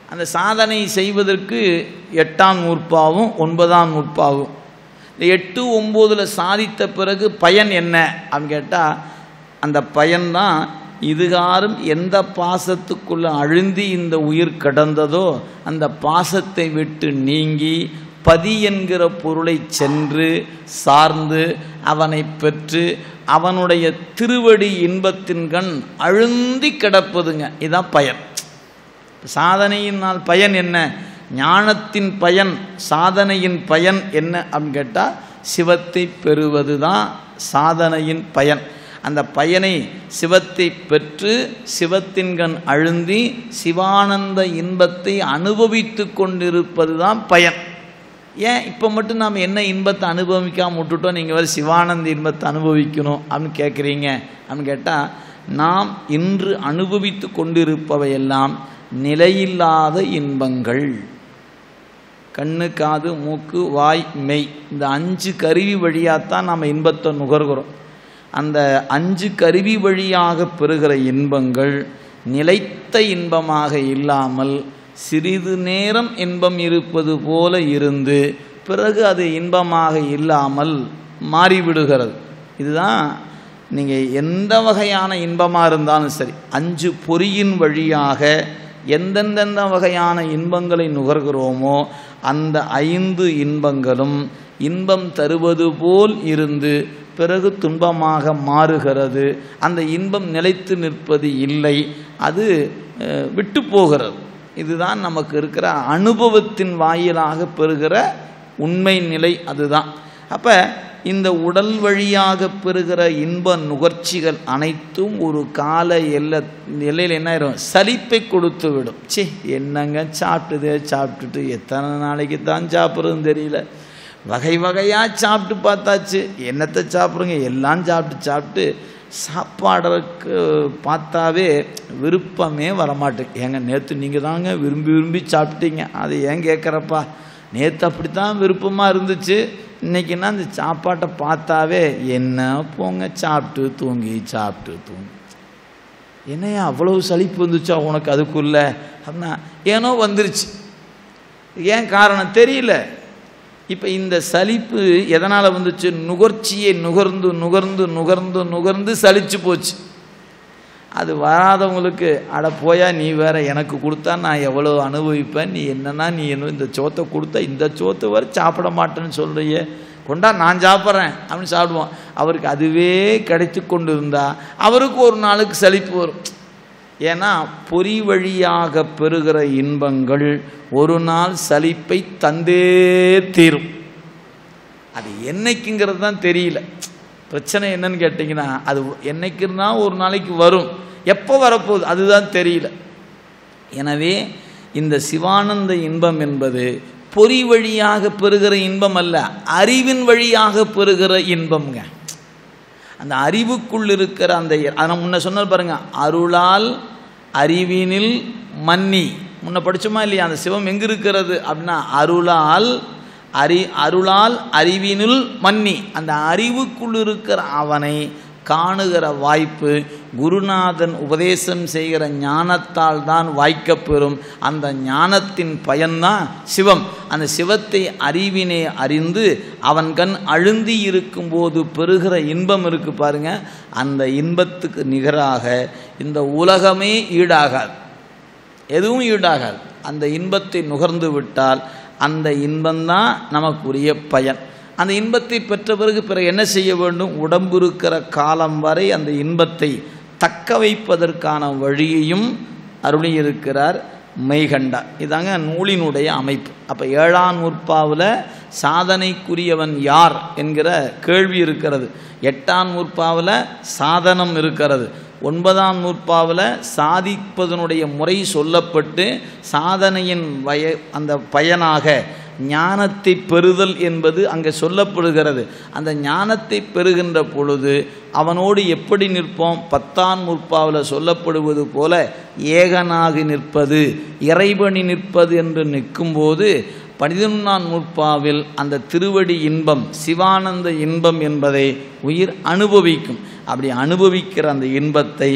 அந்த சாதனை செய்வதற்கு எட்டாம் நூற்பாவும் ஒன்பதாம் நூற்பாவும் இந்த எட்டு ஒம்போதில் சாதித்த பிறகு பயன் என்ன அப்படின்னு கேட்டால் அந்த பயன்தான் இதுகாரும் எந்த பாசத்துக்குள்ள அழுந்தி இந்த உயிர் கடந்ததோ அந்த பாசத்தை விட்டு நீங்கி பதி என்கிற பொருளை சென்று சார்ந்து அவனை பெற்று அவனுடைய திருவடி இன்பத்தின் கண் அழுந்தி கிடப்பதுங்க இதான் பயன் சாதனையினால் பயன் என்ன ஞானத்தின் பயன் சாதனையின் பயன் என்ன அப்படின்னு கேட்டால் சிவத்தை பெறுவது தான் சாதனையின் பயன் அந்த பயனை சிவத்தை பெற்று சிவத்தின்கண் அழுந்தி சிவானந்த இன்பத்தை அனுபவித்து கொண்டிருப்பது தான் பயன் ஏன் இப்போ மட்டும் நாம் என்ன இன்பத்தை அனுபவிக்காமல் விட்டுட்டோம் நீங்கள் வேறு சிவானந்த இன்பத்தை அனுபவிக்கணும் அப்படின்னு கேட்குறீங்க அப்படின்னு கேட்டால் நாம் இன்று அனுபவித்து கொண்டிருப்பவையெல்லாம் நிலையில்லாத இன்பங்கள் கண்ணு காது மூக்கு வாய் மெய் இந்த அஞ்சு கருவி வழியாகத்தான் நாம் இன்பத்தை நுகர்கிறோம் அந்த அஞ்சு கருவி வழியாக பெறுகிற இன்பங்கள் நிலைத்த இன்பமாக இல்லாமல் சிறிது நேரம் இன்பம் இருப்பது போல இருந்து பிறகு அது இன்பமாக இல்லாமல் மாறிவிடுகிறது இதுதான் நீங்கள் எந்த வகையான இன்பமாக இருந்தாலும் சரி அஞ்சு பொறியின் வழியாக எந்தெந்தெந்த வகையான இன்பங்களை நுகர்கிறோமோ அந்த ஐந்து இன்பங்களும் இன்பம் தருவது போல் இருந்து பிறகு துன்பமாக மாறுகிறது அந்த இன்பம் நிலைத்து நிற்பது இல்லை அது அஹ், விட்டு போகிறது இதுதான் நமக்கு இருக்கிற அனுபவத்தின் வாயிலாக பெறுகிற உண்மை நிலை அதுதான் அப்போ இந்த உடல் வழியாக பெறுகிற இன்ப நுகர்ச்சிகள் அனைத்தும் ஒரு கால எல்லை எல்லையில் என்ன ஆயிரும் சலிப்பை கொடுத்து விடும் ச்சே என்னங்க சாப்பிட்டுதே சாப்பிட்டுட்டு எத்தனை நாளைக்கு தான் சாப்பிட்றதுன்னு தெரியல வகை வகையாக சாப்பிட்டு பார்த்தாச்சு என்னத்தை சாப்பிட்றோங்க எல்லாம் சாப்பிட்டு சாப்பிட்டு சாப்பாடுறதுக்கு பார்த்தாவே விருப்பமே வரமாட்டேங்க ஏங்க நேற்று நீங்கள் தாங்க விரும்பி விரும்பி சாப்பிட்டீங்க அது ஏன் கேட்குறப்பா நேற்று அப்படி தான் விருப்பமாக இருந்துச்சு இன்றைக்கின்னா அந்த சாப்பாட்டை பார்த்தாவே என்ன போங்க சாப்பிட்டு தூங்கி சாப்பிட்டு தூங்கி என்னையா அவ்வளவு சலிப்பு வந்துச்சா உனக்கு அதுக்குள்ள அப்படின்னா ஏனோ வந்துருச்சு ஏன் காரணம் தெரியல இப்போ இந்த சலிப்பு எதனால் வந்துச்சு நுகர்ச்சியை நுகர்ந்து நுகர்ந்து நுகர்ந்து நுகர்ந்து சலிச்சு போச்சு அது வராதவங்களுக்கு அட போயா நீ வேற எனக்கு கொடுத்தா நான் எவ்வளோ அனுபவிப்பேன் நீ என்னன்னா நீ என்ன இந்த சோத்தை கொடுத்தா இந்த சோத்தை வரை சாப்பிட மாட்டேன்னு சொல்றியே கொண்டா நான் சாப்பிட்றேன் அப்படின்னு சாப்பிடுவோம் அவருக்கு அதுவே கிடைத்து கொண்டு இருந்தா அவருக்கு ஒரு நாளுக்கு சலிப்பு வரும் ஏன்னா பொறி வழியாக பெறுகிற இன்பங்கள் ஒரு நாள் சலிப்பை தந்தே தீரும் அது என்னைக்குங்கிறது தான் தெரியல பிரச்சனை என்னன்னு கேட்டிங்கன்னா அது என்னைக்குன்னா ஒரு நாளைக்கு வரும் எப்போ வரப்போகுது அதுதான் தெரியல எனவே இந்த சிவானந்த இன்பம் என்பது பொறி வழியாக பெறுகிற இன்பம் அல்ல அறிவின் வழியாக பெறுகிற இன்பம்ங்க அந்த அறிவுக்குள் இருக்கிற அந்த அதை முன்ன சொன்னது பாருங்க அருளால் அறிவினில் மன்னி முன்ன படிச்சோமா இல்லையா அந்த சிவம் எங்க இருக்கிறது அப்படின்னா அருளால் அறி அருளால் அறிவினுள் மன்னி அந்த அறிவுக்குள் இருக்கிற அவனை காணுகிற வாய்ப்பு குருநாதன் உபதேசம் செய்கிற ஞானத்தால் தான் வாய்க்கப்பெறும் அந்த ஞானத்தின் பயன்தான் சிவம் அந்த சிவத்தை அறிவினை அறிந்து அவன் கண் அழுந்தி இருக்கும்போது பெறுகிற இன்பம் இருக்கு பாருங்க அந்த இன்பத்துக்கு நிகராக இந்த உலகமே ஈடாகாது எதுவும் ஈடாகாது அந்த இன்பத்தை நுகர்ந்து விட்டால் அந்த இன்பம்தான் நமக்குரிய பயன் அந்த இன்பத்தை பெற்ற பிறகு பிறகு என்ன செய்ய வேண்டும் உடம்பு இருக்கிற காலம் வரை அந்த இன்பத்தை தக்க வைப்பதற்கான வழியையும் அருளியிருக்கிறார் மெய்கண்டா இதாங்க நூலினுடைய அமைப்பு அப்போ ஏழாம் நூற்பாவில் சாதனைக்குரியவன் யார் என்கிற கேள்வி இருக்கிறது எட்டாம் நூற்பாவில் சாதனம் இருக்கிறது ஒன்பதாம் நூற்பாவில் சாதிப்பதனுடைய முறை சொல்லப்பட்டு சாதனையின் வய அந்த பயனாக ஞானத்தை பெறுதல் என்பது அங்கே சொல்லப்படுகிறது அந்த ஞானத்தை பெறுகின்ற பொழுது அவனோடு எப்படி நிற்போம் பத்தாம் நூற்பாவில் சொல்லப்படுவது போல ஏகனாகி நிற்பது இறைவனி நிற்பது என்று நிற்கும்போது பதினொன்றாம் நூற்பாவில் அந்த திருவடி இன்பம் சிவானந்த இன்பம் என்பதை உயிர் அனுபவிக்கும் அப்படி அனுபவிக்கிற அந்த இன்பத்தை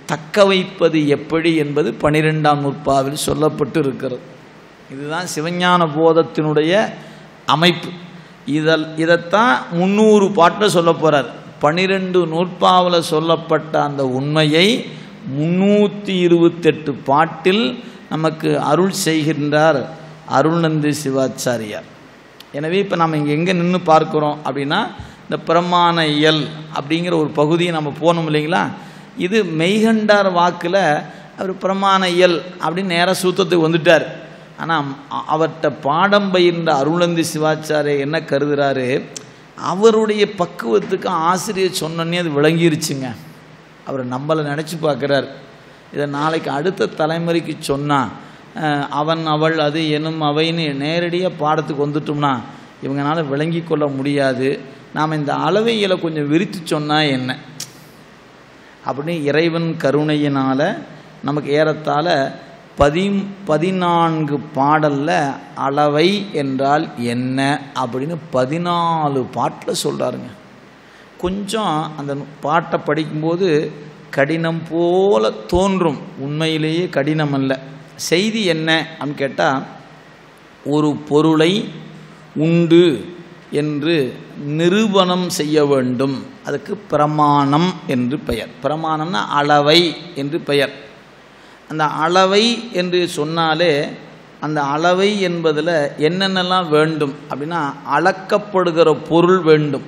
தக்க வைப்பது எப்படி என்பது பனிரெண்டாம் நூற்பாவில் சொல்லப்பட்டு இருக்கிறது இதுதான் சிவஞான போதத்தினுடைய அமைப்பு இதல் இதைத்தான் முந்நூறு பாட்டில் சொல்ல போகிறார் பனிரெண்டு நூற்பாவில் சொல்லப்பட்ட அந்த உண்மையை முன்னூற்றி இருபத்தெட்டு பாட்டில் நமக்கு அருள் செய்கின்றார் அருள்நந்தி சிவாச்சாரியார் எனவே இப்போ நம்ம இங்கே எங்கே நின்று பார்க்குறோம் அப்படின்னா இந்த பிரமாண இயல் அப்படிங்கிற ஒரு பகுதியை நம்ம போனோம் இல்லைங்களா இது மெய்கண்டார் வாக்கில் அவர் பிரமாண இயல் அப்படின்னு நேராக சூத்தத்துக்கு வந்துட்டார் ஆனால் அவர்கிட்ட பாடம் பயின்ற அருளந்தி சிவாச்சாரிய என்ன கருதுறாரு அவருடைய பக்குவத்துக்கு ஆசிரியர் சொன்னோன்னே அது விளங்கிருச்சுங்க அவர் நம்மளை நினச்சி பார்க்குறார் இதை நாளைக்கு அடுத்த தலைமுறைக்கு சொன்னால் அவன் அவள் அது எனும் அவைன்னு நேரடியாக பாடத்துக்கு வந்துட்டோம்னா இவங்களால விளங்கி கொள்ள முடியாது நாம் இந்த அளவையில கொஞ்சம் விரித்து சொன்னால் என்ன அப்படின்னு இறைவன் கருணையினால் நமக்கு ஏறத்தாழ பதி பதினான்கு பாடலில் அளவை என்றால் என்ன அப்படின்னு பதினாலு பாட்டில் சொல்கிறாருங்க கொஞ்சம் அந்த பாட்டை படிக்கும்போது கடினம் போல தோன்றும் உண்மையிலேயே கடினம் அல்ல செய்தி என்ன அப்படின்னு கேட்டால் ஒரு பொருளை உண்டு என்று நிரூபணம் செய்ய வேண்டும் அதுக்கு பிரமாணம் என்று பெயர் பிரமாணம்னா அளவை என்று பெயர் அந்த அளவை என்று சொன்னாலே அந்த அளவை என்பதில் என்னென்னலாம் வேண்டும் அப்படின்னா அளக்கப்படுகிற பொருள் வேண்டும்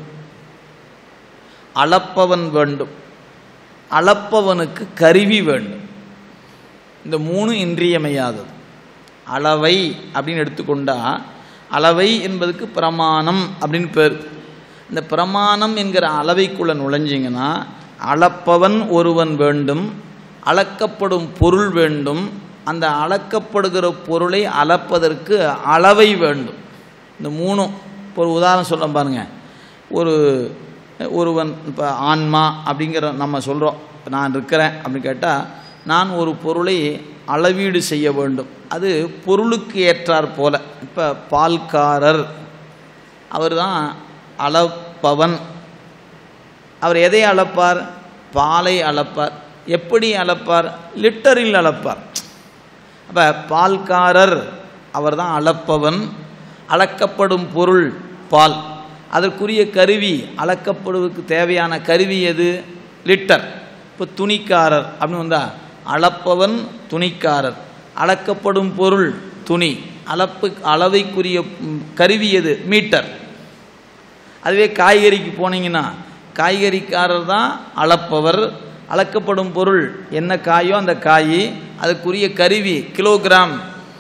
அளப்பவன் வேண்டும் அளப்பவனுக்கு கருவி வேண்டும் இந்த மூணு இன்றியமையாதது அளவை அப்படின்னு எடுத்துக்கொண்டா அளவை என்பதுக்கு பிரமாணம் அப்படின்னு பேர் இந்த பிரமாணம் என்கிற அளவைக்குள்ளே நுழைஞ்சிங்கன்னா அளப்பவன் ஒருவன் வேண்டும் அளக்கப்படும் பொருள் வேண்டும் அந்த அளக்கப்படுகிற பொருளை அளப்பதற்கு அளவை வேண்டும் இந்த மூணும் இப்போ ஒரு உதாரணம் சொல்ல பாருங்க ஒரு ஒருவன் இப்போ ஆன்மா அப்படிங்கிற நம்ம சொல்கிறோம் நான் இருக்கிறேன் அப்படின்னு கேட்டால் நான் ஒரு பொருளை அளவீடு செய்ய வேண்டும் அது பொருளுக்கு ஏற்றார் போல இப்போ பால்காரர் அவர் தான் அளப்பவன் அவர் எதை அளப்பார் பாலை அளப்பார் எப்படி அளப்பார் லிட்டரில் அளப்பார் அப்போ பால்காரர் அவர் தான் அளப்பவன் அளக்கப்படும் பொருள் பால் அதற்குரிய கருவி அளக்கப்படுவதற்கு தேவையான கருவி எது லிட்டர் இப்போ துணிக்காரர் அப்படின்னு வந்தா அளப்பவன் துணிக்காரர் அளக்கப்படும் பொருள் துணி அளப்பு அளவைக்குரிய ம், கருவி எது மீட்டர் அதுவே காய்கறிக்கு போனீங்கன்னா காய்கறிக்காரர் தான் அளப்பவர் அளக்கப்படும் பொருள் என்ன காயோ அந்த காய் அதுக்குரிய கருவி கிலோகிராம்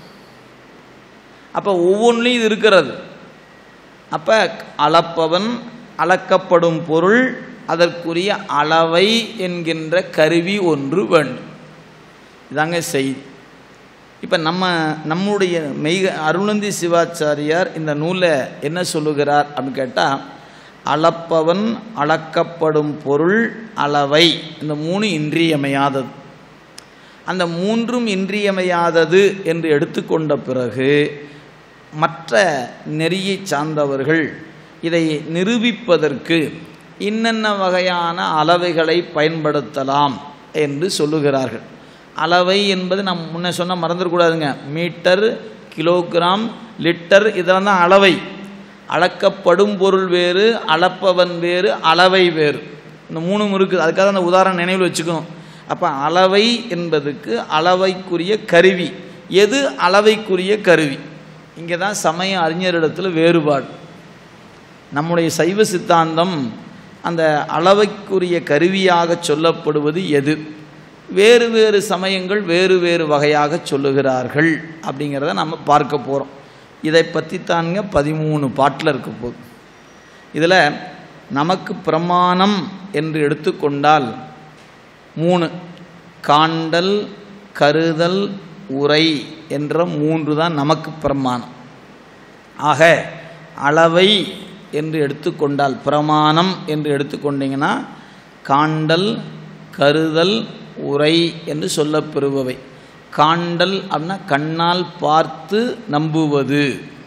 அப்போ ஒவ்வொன்றிலையும் இது இருக்கிறது அப்போ அளப்பவன் அளக்கப்படும் பொருள் அதற்குரிய அளவை என்கின்ற கருவி ஒன்று வேண்டும் இதாங்க செய்தி இப்போ நம்ம நம்முடைய மெய் அருணந்தி சிவாச்சாரியார் இந்த நூலை என்ன சொல்லுகிறார் அப்படின்னு கேட்டால் அளப்பவன் அளக்கப்படும் பொருள் அளவை இந்த மூணு இன்றியமையாதது அந்த மூன்றும் இன்றியமையாதது என்று எடுத்துக்கொண்ட பிறகு மற்ற நெறியை சார்ந்தவர்கள் இதை நிரூபிப்பதற்கு இன்னென்ன வகையான அளவைகளை பயன்படுத்தலாம் என்று சொல்லுகிறார்கள் அளவை என்பது நம்ம முன்ன சொன்ன மறந்துடக்கூடாதுங்க மீட்டர் கிலோகிராம் லிட்டர் இதெல்லாம் தான் அளவை அளக்கப்படும் பொருள் வேறு அளப்பவன் வேறு அளவை வேறு இந்த மூணும் இருக்குது அதுக்காக அந்த உதாரணம் நினைவில் வச்சுக்கணும் அப்போ அளவை என்பதுக்கு அளவைக்குரிய கருவி எது அளவைக்குரிய கருவி இங்கே தான் சமய அறிஞரிடத்தில் வேறுபாடு நம்முடைய சைவ சித்தாந்தம் அந்த அளவைக்குரிய கருவியாக சொல்லப்படுவது எது வேறு வேறு சமயங்கள் வேறு வேறு வகையாக சொல்லுகிறார்கள் அப்படிங்கிறத நம்ம பார்க்க போகிறோம் இதை பற்றி தானுங்க பதிமூணு பாட்டில் இருக்க போகுது இதில் நமக்கு பிரமாணம் என்று எடுத்துக்கொண்டால் மூணு காண்டல் கருதல் உரை என்ற மூன்று தான் நமக்கு பிரமாணம் ஆக அளவை என்று எடுத்துக்கொண்டால் பிரமாணம் என்று எடுத்துக்கொண்டீங்கன்னா காண்டல் கருதல் உரை என்று சொல்லப்பெறுபவை காண்டல் அப்படின்னா கண்ணால் பார்த்து நம்புவது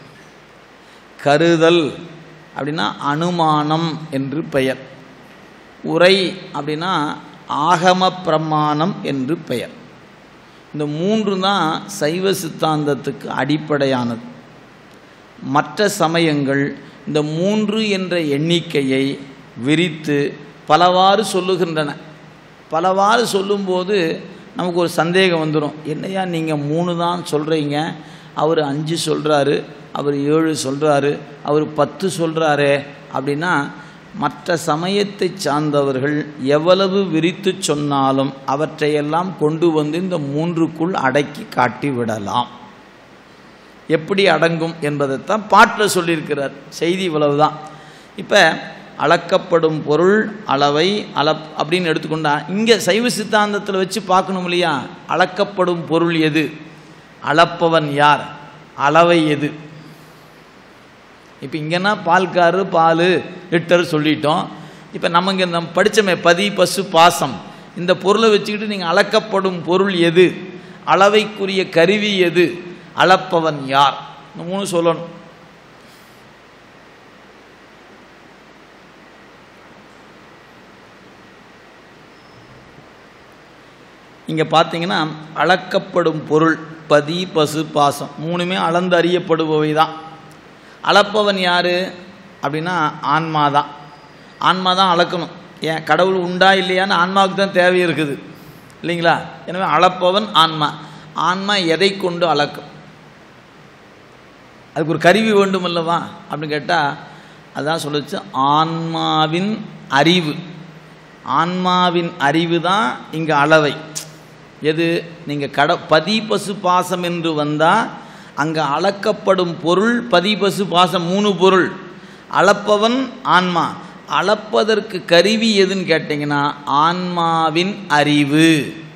கருதல் அப்படின்னா அனுமானம் என்று பெயர் உரை அப்படின்னா ஆகம பிரமாணம் என்று பெயர் இந்த மூன்று தான் சைவ சித்தாந்தத்துக்கு அடிப்படையானது மற்ற சமயங்கள் இந்த மூன்று என்ற எண்ணிக்கையை விரித்து பலவாறு சொல்லுகின்றன பலவாறு சொல்லும்போது நமக்கு ஒரு சந்தேகம் வந்துடும் என்னையா நீங்கள் மூணு தான் சொல்கிறீங்க அவர் அஞ்சு சொல்கிறாரு அவர் ஏழு சொல்கிறாரு அவர் பத்து சொல்கிறாரே அப்படின்னா மற்ற சமயத்தை சார்ந்தவர்கள் எவ்வளவு விரித்து சொன்னாலும் அவற்றையெல்லாம் கொண்டு வந்து இந்த மூன்றுக்குள் அடக்கி காட்டி விடலாம் எப்படி அடங்கும் என்பதைத்தான் பாட்டில் சொல்லியிருக்கிறார் செய்தி இவ்வளவுதான் இப்போ அளக்கப்படும் பொருள் அளவை அளப் அப்படின்னு எடுத்துக்கொண்டா இங்கே சைவ சித்தாந்தத்தில் வச்சு பார்க்கணும் இல்லையா அளக்கப்படும் பொருள் எது அளப்பவன் யார் அளவை எது இப்போ இங்கேனா பால்காரு பால் லிட்டர் சொல்லிட்டோம் இப்போ நம்ம இங்கே நம்ம படித்தோமே பதி பசு பாசம் இந்த பொருளை வச்சுக்கிட்டு நீங்கள் அளக்கப்படும் பொருள் எது அளவைக்குரிய கருவி எது அளப்பவன் யார் இந்த மூணு சொல்லணும் இங்கே பார்த்தீங்கன்னா அளக்கப்படும் பொருள் பதி பசு பாசம் மூணுமே அளந்து அறியப்படுபவை தான் அளப்பவன் யார் அப்படின்னா ஆன்மா தான் ஆன்மா தான் அளக்கணும் ஏன் கடவுள் உண்டா இல்லையான்னு ஆன்மாவுக்கு தான் தேவை இருக்குது இல்லைங்களா எனவே அளப்பவன் ஆன்மா ஆன்மா எதை கொண்டு அளக்கும் அதுக்கு ஒரு கருவி வேண்டும் அல்லவா அப்படின்னு கேட்டால் அதான் சொல்லுச்சு ஆன்மாவின் அறிவு ஆன்மாவின் அறிவு தான் இங்கே அளவை எது நீங்கள் கட பதி பசு பாசம் என்று வந்தால் அங்கே அளக்கப்படும் பொருள் பதி பசு பாசம் மூணு பொருள் அளப்பவன் ஆன்மா அளப்பதற்கு கருவி எதுன்னு கேட்டிங்கன்னா ஆன்மாவின் அறிவு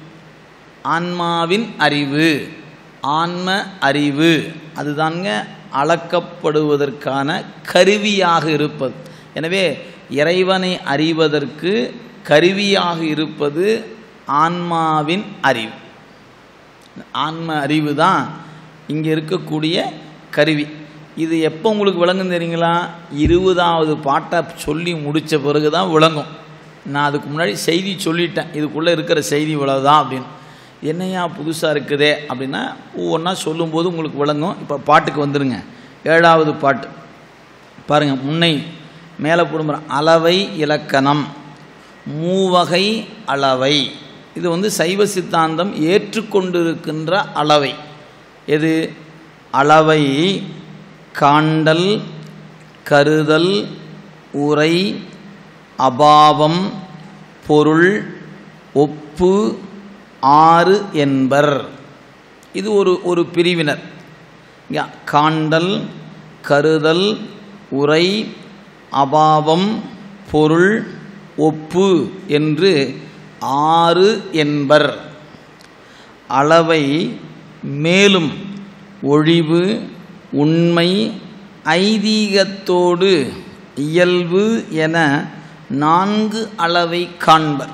ஆன்மாவின் அறிவு ஆன்ம அறிவு அதுதாங்க அளக்கப்படுவதற்கான கருவியாக இருப்பது எனவே இறைவனை அறிவதற்கு கருவியாக இருப்பது ஆன்மாவின் அறிவு ஆன்ம அறிவு தான் இங்கே இருக்கக்கூடிய கருவி இது எப்போ உங்களுக்கு விளங்கும் தெரியுங்களா இருபதாவது பாட்டை சொல்லி முடித்த பிறகு தான் விளங்கும் நான் அதுக்கு முன்னாடி செய்தி சொல்லிட்டேன் இதுக்குள்ளே இருக்கிற செய்தி இவ்வளவுதான் அப்படின்னு என்னையா புதுசாக இருக்குதே அப்படின்னா ஒவ்வொன்றா சொல்லும்போது உங்களுக்கு விளங்கும் இப்போ பாட்டுக்கு வந்துடுங்க ஏழாவது பாட்டு பாருங்கள் முன்னை மேலே போடுற அளவை இலக்கணம் மூவகை அளவை இது வந்து சைவ சித்தாந்தம் ஏற்றுக்கொண்டிருக்கின்ற அளவை எது அளவை காண்டல் கருதல் உரை அபாவம் பொருள் ஒப்பு ஆறு என்பர் இது ஒரு ஒரு பிரிவினர் இங்க காண்டல் கருதல் உரை அபாவம் பொருள் ஒப்பு என்று ஆறு என்பர் அளவை மேலும் ஒழிவு உண்மை ஐதீகத்தோடு இயல்பு என நான்கு அளவை காண்பர்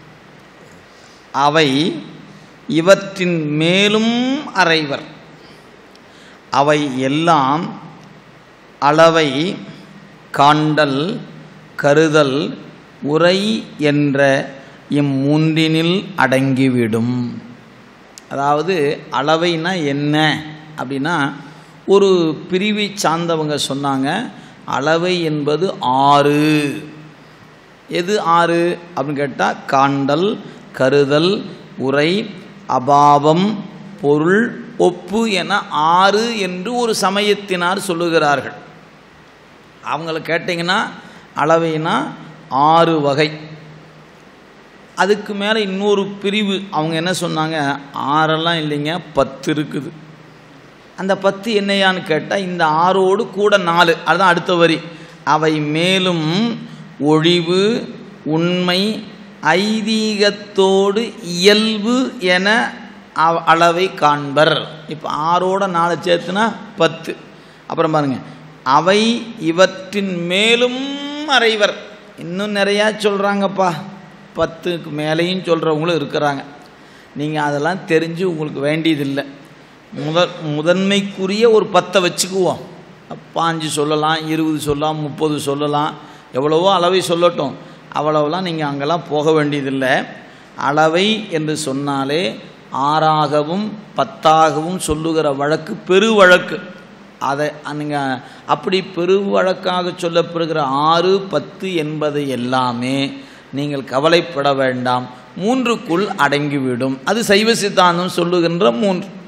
அவை இவற்றின் மேலும் அறைவர் அவை எல்லாம் அளவை காண்டல் கருதல் உரை என்ற இம்மூன்றினில் அடங்கிவிடும் அதாவது அளவைனா என்ன அப்படின்னா ஒரு பிரிவை சார்ந்தவங்க சொன்னாங்க அளவை என்பது ஆறு எது ஆறு அப்படின்னு கேட்டால் காண்டல் கருதல் உரை அபாவம் பொருள் ஒப்பு என ஆறு என்று ஒரு சமயத்தினார் சொல்லுகிறார்கள் அவங்கள கேட்டிங்கன்னா அளவைனா ஆறு வகை அதுக்கு மேலே இன்னொரு பிரிவு அவங்க என்ன சொன்னாங்க ஆறெல்லாம் இல்லைங்க பத்து இருக்குது அந்த பத்து என்னையான்னு கேட்டால் இந்த ஆறோடு கூட நாலு அதுதான் அடுத்த வரி அவை மேலும் ஒழிவு உண்மை ஐதீகத்தோடு இயல்பு என அவ- அளவை காண்பர் இப்போ ஆறோட நாலு சேர்த்துனா பத்து அப்புறம் பாருங்க அவை இவற்றின் மேலும் அறைவர் இன்னும் நிறையா சொல்கிறாங்கப்பா பத்துக்கு மேலேயும் சொல்கிறவங்களும் இருக்கிறாங்க நீங்கள் அதெல்லாம் தெரிஞ்சு உங்களுக்கு வேண்டியதில்லை முத முதன்மைக்குரிய ஒரு பத்தை வச்சுக்குவோம் பாஞ்சு சொல்லலாம் இருபது சொல்லலாம் முப்பது சொல்லலாம் எவ்வளவோ அளவை சொல்லட்டும் அவ்வளவுலாம் நீங்கள் அங்கெல்லாம் போக வேண்டியதில்லை அளவை என்று சொன்னாலே ஆறாகவும் பத்தாகவும் சொல்லுகிற வழக்கு பெருவழக்கு அதை நீங்கள் அப்படி பெருவழக்காக சொல்லப்படுகிற ஆறு பத்து என்பது எல்லாமே நீங்கள் கவலைப்பட வேண்டாம் மூன்றுக்குள் அடங்கிவிடும் அது சைவ சித்தாந்தம் சொல்லுகின்ற மூன்று